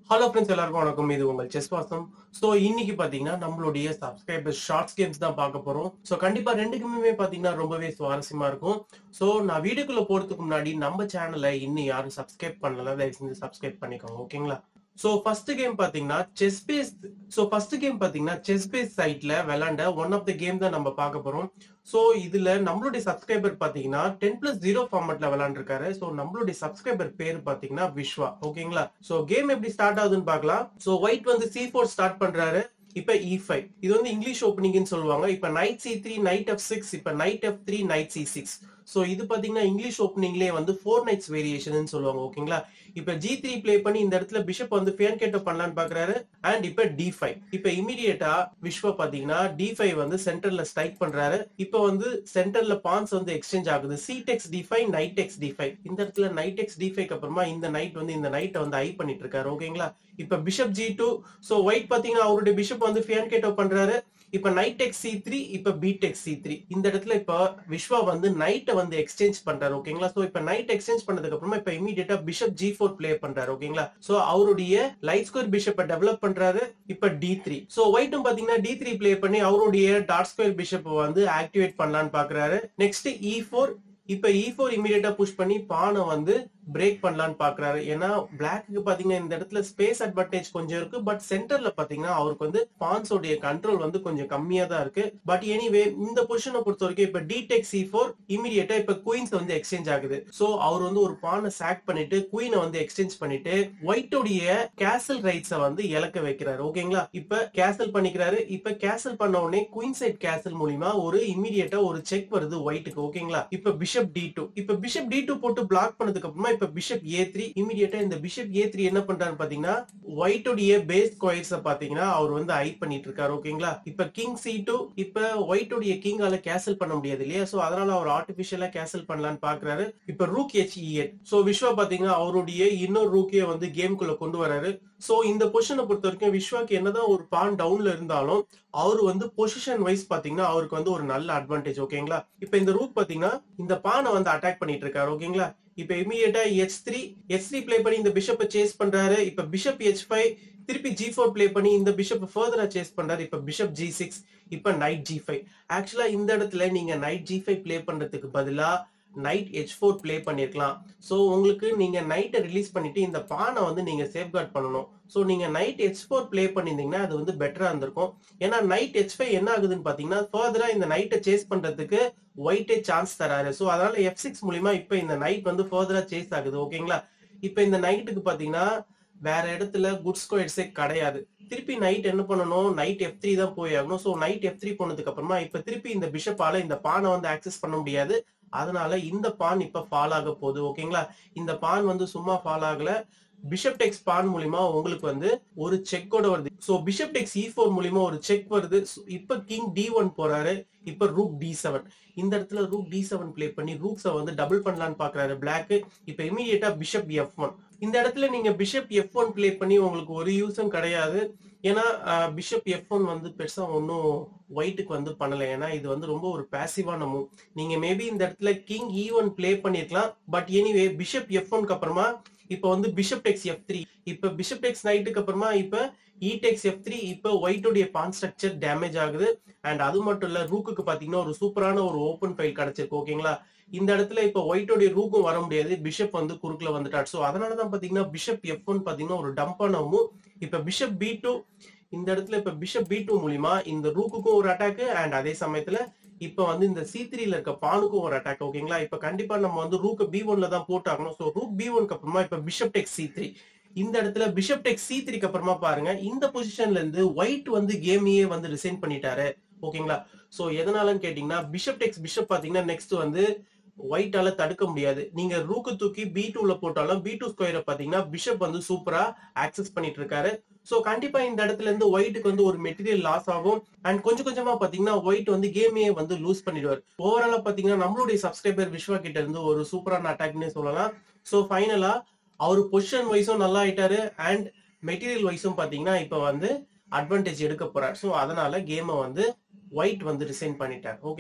hello friends எல்லாருக்கும் வணக்கம் இது உங்கள் செஸ் வாசம் ஸோ இன்னைக்கு பாத்தீங்கன்னா நம்மளுடைய சப்ஸ்கிரைபர் ஷார்ட்ஸ் கேம்ஸ் தான் பார்க்க போறோம் ஸோ கண்டிப்பா ரெண்டுக்குமே பாத்தீங்கன்னா ரொம்பவே சுவாரஸ்யமா இருக்கும் ஸோ நான் வீடியோக்குள்ள போறதுக்கு முன்னாடி நம்ம சேனலை இன்னும் யாரும் சப்ஸ்கிரைப் பண்ணல தயவு செஞ்சு சப்ஸ்கிரைப் பண்ணிக்கோங்க ஓகேங்களா ஸோ ஃபர்ஸ்ட் கேம் பாத்தீங்கன்னா chess base so first game பாத்தீங்கன்னா செஸ் பேஸ் சைட்ல விளாண்ட ஒன் ஆஃப் த கேம் தான் நம்ம பார்க்க போறோம் ஸோ இதுல நம்மளுடைய சப்ஸ்கிரைபர் பாத்தீங்கன்னா டென் பிளஸ் ஜீரோ ஃபார்மட்ல விளாண்டுருக்காரு ஸோ நம்மளுடைய சப்ஸ்கிரைபர் பேர் பாத்தீங்கன்னா விஸ்வா ஓகேங்களா ஸோ கேம் எப்படி ஸ்டார்ட் ஆகுதுன்னு பார்க்கலாம் ஸோ ஒயிட் வந்து சி ஃபோர் ஸ்டார்ட் பண்றாரு இப்ப இ ஃபைவ் இது வந்து இங்கிலீஷ் ஓப்பனிங்னு சொல்லுவாங்க இப்ப knight C three knight F six இப்ப knight F three knight C six so இது பாத்தீங்கன்னா இங்கிலீஷ் ஓப்பனிங்லேயே வந்து ஃபோர் நைட்ஸ் வேரியேஷன் சொல்லுவாங்க ஓகேங்களா இப்ப ஜி த்ரீ பிளே பண்ணி இந்த இடத்துல பிஷப் வந்து ஃபேன் கேட்ட பண்ணலான்னு பாக்குறாரு அண்ட் இப்ப டி ஃபைவ் இப்ப இமீடியட்டா விஸ்வ பாத்தீங்கன்னா டி ஃபைவ் வந்து சென்டர்ல ஸ்ட்ரைக் பண்றாரு இப்ப வந்து சென்டர்ல பான்ஸ் வந்து எக்ஸ்சேஞ்ச் ஆகுது C takes D five knight X D five இந்த இடத்துல நைட் எக்ஸ் டி ஃபைவ் அப்புறமா இந்த நைட் வந்து இந்த நைட்டை வந்து ஐ பண்ணிட்டு இருக்காரு ஓகேங்களா இப்ப bishop G two so white பாத்தீங்கன்னா அவருடைய பிஷப் வந்து ஃபேன் கேட்டோ பண்றாரு இப்ப நைட் எக்ஸ் சி த்ரீ இப்ப பீட் எக்ஸ் சி த்ரீ இந்த இடத்துல இப்ப விஸ்வா வந்து நைட்டை வந்து எக்ஸ்சேஞ்ச் பண்றாரு ஓகேங்களா சோ இப்ப நைட் எக்ஸ்சேஞ்ச் பண்ணதுக்கு அப்புறமா இப்ப இமீடியட்டா பிஷப் ஜி ஃபோர் பிளே பண்றாரு ஓகேங்களா சோ அவருடைய லைட் ஸ்கொயர் பிஷப்பை டெவலப் பண்றாரு இப்ப டி த்ரீ சோ ஒயிட்டும் பாத்தீங்கன்னா டி த்ரீ பிளே பண்ணி அவருடைய டாட் ஸ்கொயர் பிஷப் வந்து ஆக்டிவேட் பண்ணலான்னு பாக்குறாரு நெக்ஸ்ட் இ ஃபோர் இப்ப இ ஃபோர் இமீடியட்டா புஷ் பண்ணி பானை வந்து பிரேக் பண்ணலான்னு பாக்குறாரு ஏன்னா பிளாக்கு பாத்தீங்கன்னா இந்த இடத்துல ஸ்பேஸ் அட்வான்டேஜ் கொஞ்சம் இருக்கு பட் சென்டர்ல பாத்தீங்கன்னா அவருக்கு வந்து பான்ஸோடைய கண்ட்ரோல் வந்து கொஞ்சம் கம்மியா தான் இருக்கு பட் எனிவே இந்த பொசிஷனை பொறுத்த வரைக்கும் இப்ப டிடெக் சி ஃபோர் இமீடியட்டா இப்ப குயின்ஸ் வந்து எக்ஸ்சேஞ்ச் ஆகுது சோ அவர் வந்து ஒரு பானை சாக் பண்ணிட்டு குயினை வந்து எக்ஸ்சேஞ்ச் பண்ணிட்டு ஒயிட்டோடைய கேசல் ரைட்ஸை வந்து இழக்க வைக்கிறாரு ஓகேங்களா இப்ப கேசல் பண்ணிக்கிறாரு இப்ப கேசல் பண்ண உடனே குயின் சைட் கேசல் மூலியமா ஒரு இமீடியட்டா ஒரு செக் வருது ஒயிட்டுக்கு ஓகேங்களா இப்ப பிஷப் டி டூ இப்ப பிஷப் டி டூ போட்டு பிளாக் பண்ணதுக்கு அப்புறமா இப்ப பிஷப் ஏ த்ரீ இமீடியட்டா இந்த பிஷப் ஏ த்ரீ என்ன பண்றாரு பாத்தீங்கன்னா ஒயிட்டோடைய பேஸ் ஸ்கொயர்ஸ் பாத்தீங்கன்னா அவர் வந்து ஐ பண்ணிட்டு இருக்காரு ஓகேங்களா இப்ப கிங் சி டூ இப்ப ஒயிட்டோடைய கிங்கால கேசல் பண்ண முடியாது இல்லையா சோ அதனால அவர் ஆர்டிபிஷியலா கேசல் பண்ணலாம்னு பாக்குறாரு இப்ப rook H E so Viswa பாத்தீங்கன்னா அவருடைய இன்னொரு ரூக்கே வந்து கேம்குள்ள கொண்டு வராரு சோ இந்த பொசிஷனை பொறுத்த வரைக்கும் விஸ்வாக்கு என்னதான் ஒரு பான் டவுன்ல இருந்தாலும் அவர் வந்து பொசிஷன் வைஸ் பாத்தீங்கன்னா அவருக்கு வந்து ஒரு நல்ல அட்வான்டேஜ் ஓகேங்களா இப்ப இந்த ரூக் பாத்தீங்கன்னா இந்த பானை வந்து அட்டாக் பண்ணிட்டு இருக்காரு ஓகேங்களா இப்ப இமீடியட்டா H three H three play பண்ணி இந்த பிஷப்பை சேஸ் பண்றாரு இப்ப பிஷப் எச் ஃபைவ் திருப்பி ஜி ஃபோர் பிளே பண்ணி இந்த பிஷப் ஃபர்தரா சேஸ் பண்றாரு இப்ப பிஷப் ஜி சிக்ஸ் இப்ப நைட் ஜி ஃபைவ் ஆக்சுவலா இந்த இடத்துல நீங்க நைட் ஜி ஃபைவ் பிளே பண்றதுக்கு பதிலா நைட் எச் ஃபோர் பிளே பண்ணிருக்கலாம் ஸோ உங்களுக்கு நீங்க நைட்டை ரிலீஸ் பண்ணிட்டு இந்த பானை வந்து நீங்க சேஃப்கார்ட் பண்ணணும் ஸோ நீங்க நைட் எச் ஃபோர் பிளே பண்ணியிருந்தீங்கன்னா அது வந்து பெட்டரா இருந்திருக்கும் ஏன்னா நைட் எச் ஃபைவ் என்ன ஆகுதுன்னு பாத்தீங்கன்னா ஃபர்தரா இந்த நைட்டை சேஸ் பண்றதுக்கு ஒயிட்டே சான்ஸ் தராரு ஸோ அதனால எஃப் சிக்ஸ் மூலியமா இப்ப இந்த நைட் வந்து ஃபர்தரா சேஸ் ஆகுது ஓகேங்களா இப்ப இந்த நைட்டுக்கு பாத்தீங்கன்னா வேற இடத்துல குட் ஸ்கொயர்ஸே கிடையாது திருப்பி நைட் என்ன பண்ணணும் நைட் எஃப் த்ரீ தான் போய் ஆகணும் ஸோ நைட் எஃப் த்ரீ போனதுக்கு அப்புறமா இப்ப திருப்பி இந்த பிஷப்பால இந்த பானை வந்து ஆக்சஸ் பண்ண முடியாது அதனால இந்த பான் இப்ப ஃபால் ஆக போகுது ஓகேங்களா இந்த பான் வந்து சும்மா ஃபால் ஆகல பிஷப் டெக்ஸ் பான் மூலியமா உங்களுக்கு வந்து ஒரு செக்கோட வருது so bishop takes E four மூலியமா ஒரு செக் வருது So, இப்ப கிங் டி ஒன் போறாரு இப்ப ரூக் டி செவன் இந்த இடத்துல ரூக் டி செவன் பிளே பண்ணி ரூக்ஸை வந்து டபுள் பண்ணலான்னு பாக்குறாரு பிளாக் இப்ப இமீடியட்டா பிஷப் எஃப் ஒன் இந்த இடத்துல நீங்க பிஷப் எஃப் ஒன் பிளே பண்ணி உங்களுக்கு ஒரு யூஸும் கிடையாது ஏன்னா பிஷப் எஃப் ஒன் வந்து பெருசா ஒன்றும் ஒயிட்டுக்கு வந்து பண்ணல ஏன்னா இது வந்து ரொம்ப ஒரு பேசிவான மூவ் நீங்க மேபி இந்த இடத்துல கிங் இ ஒன் பிளே பண்ணிருக்கலாம் பட் எனிவே பிஷப் எஃப் ஒன்க்கு அப்புறமா இப்ப வந்து பிஷப் டெக்ஸ் எஃப் த்ரீ இப்ப பிஷப் டெக்ஸ் நைட்டுக்கு அப்புறமா இப்ப இ டெக்ஸ் எஃப் த்ரீ இப்ப ஒயிட்டோடைய பான் ஸ்ட்ரக்சர் டேமேஜ் ஆகுது அண்ட் அது மட்டும் இல்ல ரூக்குக்கு பாத்தீங்கன்னா ஒரு சூப்பரான ஒரு ஓப்பன் ஃபைல் கிடைச்சிருக்கு ஓகேங்களா இந்த இடத்துல இப்ப ஒயிட்டோடைய ரூக்கும் வர முடியாது பிஷப் வந்து குறுக்குல வந்துட்டார் சோ அதனாலதான் பாத்தீங்கன்னா பிஷப் எஃப் ஒன் பாத்தீங்கன்னா ஒரு டம்பான மூவ் இப்ப பிஷப் பி டூ இந்த இடத்துல இப்ப பிஷப் பி டூ மூலியமா இந்த ரூக்குக்கும் ஒரு அட்டாக் அண்ட் அதே சமயத்துல இப்ப வந்து இந்த சி த்ரீல இருக்க பானுக்கும் ஒரு அட்டாக் ஓகேங்களா இப்ப கண்டிப்பா நம்ம வந்து ரூக் பி ஒன்ல தான் போட்டாகணும் சோ ரூக் பி ஒன்க்கு அப்புறமா இப்ப பிஷப் டெக் சி த்ரீ இந்த இடத்துல பிஷப் டெக் சி த்ரீக்கு அப்புறமா பாருங்க இந்த பொசிஷன்ல இருந்து ஒயிட் வந்து கேமையே வந்து ரிசைன் பண்ணிட்டாரு ஓகேங்களா சோ எதனாலன்னு கேட்டீங்கன்னா பிஷப் டெக்ஸ் பிஷப் பாத்தீங்கன்னா நெக்ஸ்ட் வந்து ஒயிட்டால தடுக்க முடியாது நீங்க ரூக்கு தூக்கி பி டூல போட்டாலும் பி டூ ஸ்கொயரை பாத்தீங்கன்னா பிஷப் வந்து சூப்பரா ஆக்சஸ் பண்ணிட்டு இருக்காரு சோ கண்டிப்பா இந்த இடத்துல இருந்து ஒயிட்டுக்கு வந்து ஒரு மெட்டீரியல் லாஸ் ஆகும் அண்ட் கொஞ்சம் கொஞ்சமா பாத்தீங்கன்னா ஒயிட் வந்து கேமையே வந்து லூஸ் பண்ணிடுவார் ஓவராலா பாத்தீங்கன்னா நம்மளுடைய சப்ஸ்கிரைபர் விஸ்வா கிட்ட இருந்து ஒரு சூப்பரான அட்டாக்னே சொல்லலாம் சோ ஃபைனலா அவர் பொசிஷன் வைஸும் நல்லா ஆயிட்டாரு அண்ட் மெட்டீரியல் வைஸும் பாத்தீங்கன்னா இப்ப வந்து அட்வான்டேஜ் எடுக்க போறார் சோ அதனால கேமை வந்து ஒயிட் வந்து ரிசைன் பண்ணிட்டார் ஓகேங்களா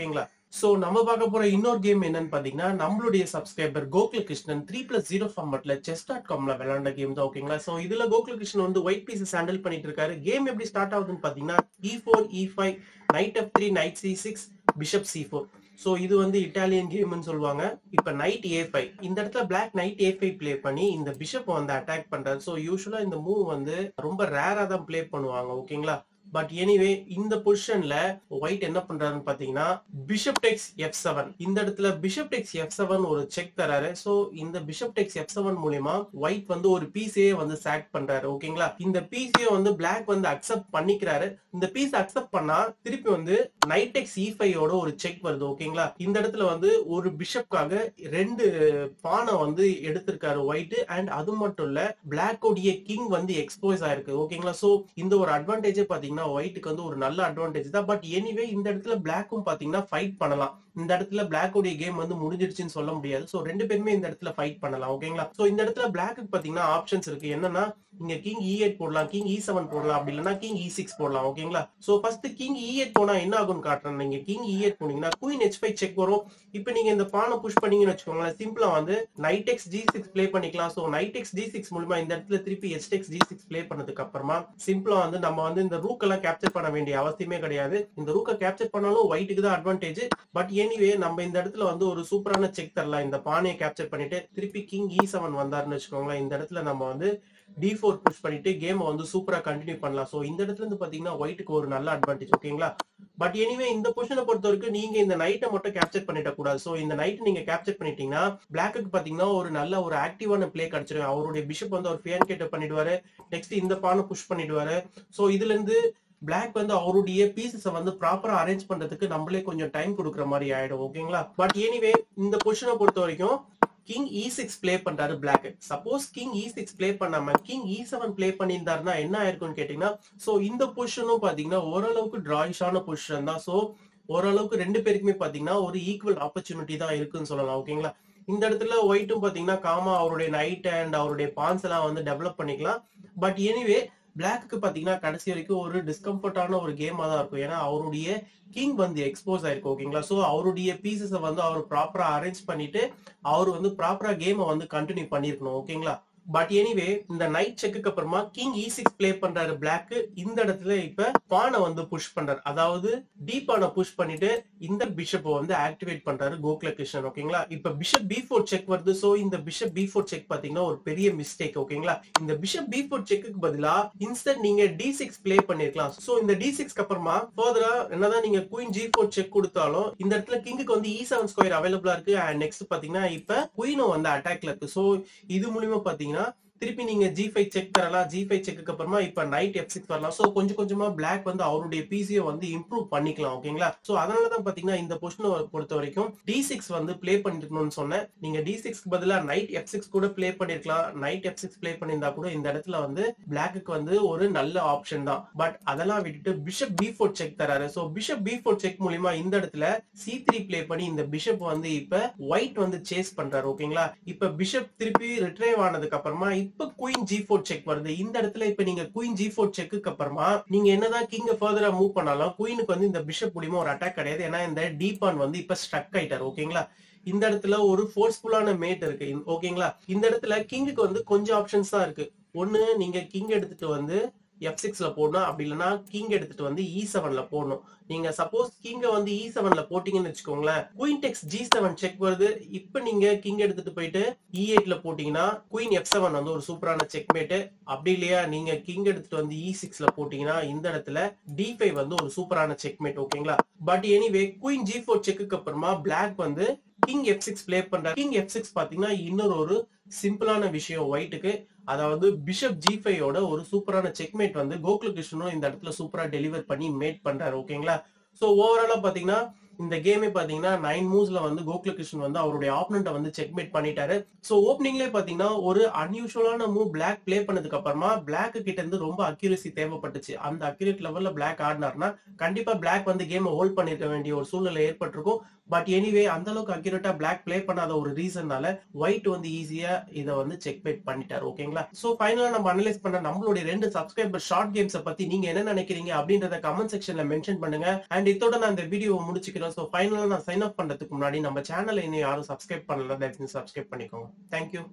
சோ நம்ம பார்க்க போற இன்னொரு கேம் என்னன்னு பாத்தீங்கன்னா நம்மளுடைய subscriber Gokula Krishnan three plus zero ஃபார்மட்ல செஸ் டாட் காம்ல விளையாண்ட கேம் தான் ஓகேங்களா சோ இதுல கோகுல கிருஷ்ணன் வந்து ஒயிட் பீசஸ் ஹேண்டில் பண்ணிட்டு இருக்காரு கேம் எப்படி ஸ்டார்ட் ஆகுதுன்னு பாத்தீங்கன்னா E four E five knight F three knight C six bishop C four so இது வந்து இட்டாலியன் கேம்னு சொல்லுவாங்க இப்போ நைட் ஏ ஃபைவ் இந்த இடத்துல black knight A five play பண்ணி இந்த பிஷப் வந்து அட்டாக் பண்றாரு ஸோ யூஸ்வலா இந்த மூவ் வந்து ரொம்ப ரேரா தான் ப்ளே பண்ணுவாங்க ஓகேங்களா பட் எனிவே இந்த பொசிஷன்ல ஒயிட் என்ன பண்றாருன்னு பாத்தீங்கன்னா பிஷப் டெக்ஸ் எஃப் செவன் இந்த இடத்துல பிஷப் டெக்ஸ் எஃப் செவன் ஒரு செக் தராரு சோ இந்த பிஷப் டெக்ஸ் எஃப் செவன் மூலியமா ஒயிட் வந்து ஒரு பீஸையே வந்து சாக் பண்றாரு ஓகேங்களா இந்த பீஸையே வந்து பிளாக் வந்து அக்செப்ட் பண்ணிக்கிறாரு இந்த பீஸ் அக்செப்ட் பண்ணா திருப்பி வந்து நைட் டெக்ஸ் இ ஃபைவோட ஒரு செக் வருது ஓகேங்களா இந்த இடத்துல வந்து ஒரு பிஷப்காக ரெண்டு பானை வந்து எடுத்திருக்காரு ஒயிட் அண்ட் அது மட்டும் இல்ல பிளாக்கோடைய கிங் வந்து எக்ஸ்போஸ் ஆயிருக்கு ஓகேங்களா சோ இந்த ஒரு அட்வான்டேஜே பாத்தீங்கன்னா ஒயிட்டுக்கு வந்து ஒரு நல்ல அட்வான்டேஜ் தான் பட் எனிவே இந்த இடத்துல பிளாக்கும் பாத்தீங்கன்னா ஃபைட் பண்ணலாம் இந்த இடத்துல பிளாக்கோடைய கேம் வந்து முடிஞ்சிருச்சுன்னு சொல்ல முடியாது சோ ரெண்டு பேருமே இந்த இடத்துல ஃபைட் பண்ணலாம் ஓகேங்களா சோ இந்த இடத்துல பிளாக்கு பாத்தீங்கன்னா ஆப்ஷன்ஸ் இருக்கு என்னன்னா இங்க கிங் இ எயிட் போடலாம் கிங் இ செவன் போடலாம் அப்படி இல்லைன்னா கிங் இ சிக்ஸ் போடலாம் ஓகேங்களா so first king E eight போனா என்ன ஆகும்னு காட்டுறேன் நீங்க கிங் இ எயிட் போனீங்கன்னா குயின் ஹெச் ஃபைவ் செக் வரும் இப்போ நீங்க இந்த பானை புஷ் பண்ணீங்கன்னு வச்சுக்கோங்களேன் சிம்பிளா வந்து knight X G six play பண்ணிக்கலாம் so knight X G six மூலமா இந்த இடத்துல திருப்பி S X G six play பண்ணதுக்கு அப்புறமா சிம்பிளா வந்து நம்ம வந்து இந்த ரூக் எல்லாம் கேப்சர் பண்ண வேண்டிய அவசியமே கிடையாது இந்த ரூக்கை கேப்சர் பண்ணாலும் ஒயிட்டுக்கு தான் அட்வான்டேஜ் பட் எனிவே நம்ம இந்த இடத்துல வந்து ஒரு சூப்பரான செக் தரலாம் இந்த பானையை கேப்சர் பண்ணிட்டு திருப்பி கிங் இ செவன் வந்தாருன்னு வச்சுக்கோங்களேன் இந்த இடத்துல நம்ம வந்து டி ஃபோர் புஷ் பண்ணிட்டு கேமை வந்து சூப்பரா கண்டினியூ பண்ணலாம் சோ இந்த இடத்துல இருந்து பாத்தீங்கன்னா ஒயிட்டுக்கு ஒரு நல்ல அட்வான்டேஜ் ஓகேங்களா பட் எனிவே இந்த பொசிஷனை பொறுத்த வரைக்கும் நீங்க இந்த நைட்டை மட்டும் கேப்சர் பண்ணிட கூடாது சோ இந்த நைட் நீங்க கேப்சர் பண்ணிட்டீங்கன்னா பிளாக்கு பாத்தீங்கன்னா ஒரு நல்ல ஒரு ஆக்டிவான பிளே கிடைச்சிடும் அவருடைய பிஷப் வந்து அவர் ஃபேன் கேட்ட பண்ணிடுவாரு நெக்ஸ்ட் இந்த பானை புஷ் பண்ணிடுவாரு சோ இதுல இருந்து பிளாக் வந்து அவருடைய பீசஸை வந்து ப்ராப்பரா அரேஞ்ச் பண்றதுக்கு நம்மளே கொஞ்சம் டைம் கொடுக்குற மாதிரி ஆயிடும் ஓகேங்களா பட் எனிவே இந்த பொசிஷனை பொறுத்த வரைக்கும் கிங் இ சிக்ஸ் பிளே பண்றாரு black suppose king E six play பண்ணாம கிங் இ செவன் பிளே பண்ணியிருந்தாருன்னா என்ன ஆயிருக்கும்னு கேட்டீங்கன்னா சோ இந்த பொசிஷனும் பாத்தீங்கன்னா ஓரளவுக்கு டிராயிஷான பொசிஷன் தான் சோ ஓரளவுக்கு ரெண்டு பேருக்குமே பாத்தீங்கன்னா ஒரு ஈக்குவல் ஆப்பர்ச்சுனிட்டி தான் இருக்குன்னு சொல்லலாம் ஓகேங்களா இந்த இடத்துல ஒயிட்டும் பாத்தீங்கன்னா காமா அவருடைய நைட் அண்ட் அவருடைய பான்ஸ் எல்லாம் வந்து டெவலப் பண்ணிக்கலாம் பட் எனிவே பிளாக்கு பாத்தீங்கன்னா கடைசி வரைக்கும் ஒரு டிஸ்கம்ஃபர்டான ஒரு கேமா தான் இருக்கும் ஏன்னா அவருடைய கிங் வந்து எக்ஸ்போஸ் ஆயிருக்கு ஓகேங்களா சோ அவருடைய பீசஸ வந்து அவர் ப்ராப்பரா அரேஞ்ச் பண்ணிட்டு அவர் வந்து ப்ராப்பரா கேமை வந்து கண்டினியூ பண்ணிருக்கணும் ஓகேங்களா பட் எனிவே இந்த நைட் செக்குக்கு அப்புறமா கிங் இ சிக்ஸ் பிளே பண்றாரு பிளாக் இந்த இடத்துல இப்ப பானை வந்து புஷ் பண்றாரு அதாவது டி பானை புஷ் பண்ணிட்டு இந்த பிஷப் வந்து ஆக்டிவேட் பண்றாரு கோகுல கிருஷ்ணன் ஓகேங்களா இப்ப பிஷப் பி ஃபோர் செக் வருது சோ இந்த பிஷப் பி ஃபோர் செக் பாத்தீங்கன்னா ஒரு பெரிய மிஸ்டேக் ஓகேங்களா இந்த பிஷப் பி ஃபோர் செக்குக்கு பதிலா இன்ஸ்டன்ட் நீங்க டி சிக்ஸ் பிளே பண்ணிருக்கலாம் சோ இந்த டி சிக்ஸ்க்கு அப்புறமா ஃபர்தரா என்னதான் நீங்க குயின் ஜி ஃபோர் செக் கொடுத்தாலும் இந்த இடத்துல கிங்குக்கு வந்து இ செவன் ஸ்கொயர் அவைலபிளா இருக்கு அண்ட் நெக்ஸ்ட் பாத்தீங்கன்னா இப்ப குயினும் வந்து அட்டாக்ல இருக்கு சோ இது மூலியமா பாத்தீங்கன்னா திருப்பி நீங்க ஜி ஃபைவ் செக் தரலாம் ஜி ஃபைவ் செக்கு அப்புறமா இப்ப நைட் எஃப் சிக்ஸ் வரலாம் சோ கொஞ்சம் கொஞ்சமா பிளாக் வந்து அவருடைய பிசியை வந்து இம்ப்ரூவ் பண்ணிக்கலாம் ஓகேங்களா சோ அதனாலதான் பாத்தீங்கன்னா இந்த பொசிஷனை பொறுத்த வரைக்கும் டி சிக்ஸ் வந்து பிளே பண்ணிருக்கணும்னு சொன்னேன் நீங்க டி சிக்ஸ்க்கு பதிலா நைட் எஃப் சிக்ஸ் கூட பிளே பண்ணிருக்கலாம் நைட் எஃப் சிக்ஸ் பிளே பண்ணியிருந்தா கூட இந்த இடத்துல வந்து பிளாக்கு வந்து ஒரு நல்ல ஆப்ஷன் தான் பட் அதெல்லாம் விட்டுட்டு பிஷப் பி ஃபோர் செக் தராரு so bishop B four check மூலியமா இந்த இடத்துல சி த்ரீ பிளே பண்ணி இந்த பிஷப் வந்து இப்ப ஒயிட் வந்து சேஸ் பண்றாரு ஓகேங்களா இப்ப பிஷப் திருப்பி ரிட்ரைவ் ஆனதுக்கு அப்புறமா இப்ப குயின் ஜி ஃபோர் செக் வருது இந்த இடத்துல இப்ப நீங்க குயின் ஜி ஃபோர் செக்கு அப்புறமா நீங்க என்னதான் கிங்க ஃபர்தரா மூவ் பண்ணாலும் குயினுக்கு வந்து இந்த பிஷப் மூலியமா ஒரு அட்டாக் கிடையாது ஏன்னா இந்த டீபான் வந்து இப்ப ஸ்ட்ரக் ஆயிட்டாரு ஓகேங்களா இந்த இடத்துல ஒரு ஃபோர்ஸ்ஃபுல்லான மேட் இருக்கு ஓகேங்களா இந்த இடத்துல கிங்குக்கு வந்து கொஞ்சம் ஆப்ஷன்ஸ் தான் இருக்கு ஒண்ணு நீங்க கிங் எடுத்துட்டு வந்து எஃப் சிக்ஸ்ல போடணும் அப்படி இல்லைன்னா கிங் எடுத்துட்டு வந்து இ செவன்ல போடணும் நீங்க சப்போஸ் கிங்க வந்து இ செவன்ல போட்டீங்கன்னு வச்சுக்கோங்களேன் queen takes G seven check வருது இப்ப நீங்க கிங் எடுத்துட்டு போயிட்டு இ எயிட்ல போட்டீங்கன்னா குயின் எஃப் செவன் வந்து ஒரு சூப்பரான செக் மேட்டு அப்படி இல்லையா நீங்க கிங் எடுத்துட்டு வந்து இ சிக்ஸ்ல போட்டீங்கன்னா இந்த இடத்துல டி ஃபைவ் வந்து ஒரு சூப்பரான செக் மேட் ஓகேங்களா but anyway queen G four செக்குக்கு அப்புறமா பிளாக் வந்து கிங் எஃப் சிக்ஸ் பிளே பண்றாரு கிங் எஃப் சிக்ஸ் பாத்தீங்கன்னா இன்னொரு ஒரு சிம்பிளான விஷயம் ஒயிட்டுக்கு அதாவது பிஷப் ஜி ஃபைவோட ஒரு சூப்பரான செக்மேட் வந்து கோகுல கிருஷ்ணனும் இந்த இடத்துல சூப்பரா டெலிவர் பண்ணி மேட் பண்றாரு ஓகேங்களா சோ ஓவராலா பாத்தீங்கன்னா இந்த கேமே பாத்தீங்கன்னா நைன் மூவ்ஸ்ல வந்து கோகுல கிருஷ்ணன் வந்து அவருடைய ஆப்பனண்ட்டை வந்து செக்மேட் பண்ணிட்டாரு சோ ஓப்பனிங்லேயே பாத்தீங்கன்னா ஒரு அன்யூஷுவலான மூவ் பிளாக் ப்ளே பண்ணதுக்கு அப்புறமா பிளாக் கிட்ட இருந்து ரொம்ப அக்யூரசி தேவைப்பட்டுச்சு அந்த அக்யூரேட் லெவல்ல பிளாக் ஆடினார்னா கண்டிப்பா பிளாக் வந்து கேமை ஹோல்ட் பண்ணிருக்க வேண்டிய ஒரு சூழ்நிலை ஏற்பட்டிருக்கும் பட் எனிவே அந்த அளவுக்கு அக்யூரேட்டா பிளாக் ப்ளே பண்ணாத ஒரு ரீசன்னால ஒயிட் வந்து ஈஸியா இதை வந்து செக் பேட் பண்ணிட்டாரு ஓகேங்களா சோ ஃபைனலா நம்ம அனலைஸ் பண்ண நம்மளுடைய ரெண்டு சப்ஸ்கிரைபர் ஷார்ட் கேம்ஸை பத்தி நீங்க என்ன நினைக்கிறீங்க அப்படின்றத கமெண்ட் செக்ஷன்ல மென்ஷன் பண்ணுங்க அண்ட் இதோட நான் இந்த வீடியோவை முடிச்சுக்கிறேன் ஸோ ஃபைனலா நான் சைன் அப் பண்றதுக்கு முன்னாடி நம்ம சேனலை இன்னும் யாரும் சப்ஸ்கிரைப் பண்ணல தயவு செஞ்சு சப்ஸ்கிரைப் பண்ணிக்கோங்க தேங்க்யூ